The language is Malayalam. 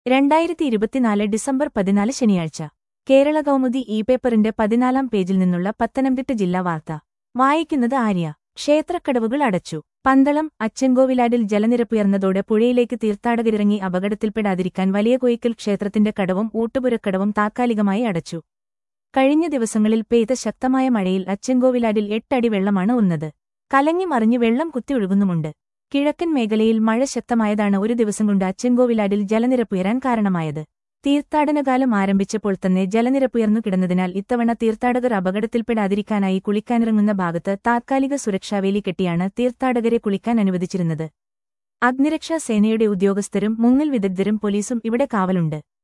രണ്ടായിരത്തി ഇരുപത്തിനാല് ഡിസംബർ പതിനാല് ശനിയാഴ്ച കേരള കൗമുദി ഇ പേപ്പറിന്റെ പതിനാലാം പേജിൽ നിന്നുള്ള പത്തനംതിട്ട ജില്ലാ വാർത്ത വായിക്കുന്നത് ആര്യ ക്ഷേത്രക്കടവുകൾ അടച്ചു പന്തളം അച്ചൻകോവിലാടിൽ ജലനിരപ്പുയർന്നതോടെ പുഴയിലേക്ക് തീർത്ഥാടകരിറങ്ങി അപകടത്തിൽപ്പെടാതിരിക്കാൻ വലിയ കോയിക്കൽ ക്ഷേത്രത്തിന്റെ കടവും ഊട്ടുപുരക്കടവും താത്കാലികമായി അടച്ചു കഴിഞ്ഞ ദിവസങ്ങളിൽ പെയ്ത ശക്തമായ മഴയിൽ അച്ചൻകോവിലാടിൽ എട്ടടി വെള്ളമാണ് ഉന്നത് കലങ്ങി മറിഞ്ഞ് വെള്ളം കുത്തിയൊഴുകുന്നുമുണ്ട് കിഴക്കൻ മേഖലയിൽ മഴ ശക്തമായതാണ് ഒരു ദിവസം കൊണ്ട് അച്ചൻകോവിലാടിൽ ജലനിരപ്പുയരാൻ കാരണമായത് തീർത്ഥാടനകാലം ആരംഭിച്ചപ്പോൾ തന്നെ ജലനിരപ്പുയർന്നു കിടന്നതിനാൽ ഇത്തവണ തീർത്ഥാടകർ അപകടത്തിൽപ്പെടാതിരിക്കാനായി കുളിക്കാനിറങ്ങുന്ന ഭാഗത്ത് താത്കാലിക സുരക്ഷാവേലി കെട്ടിയാണ് തീർത്ഥാടകരെ കുളിക്കാൻ അനുവദിച്ചിരുന്നത് അഗ്നിരക്ഷാ സേനയുടെ ഉദ്യോഗസ്ഥരും മുങ്ങൽ വിദഗ്ധരും പോലീസും ഇവിടെ കാവലുണ്ട്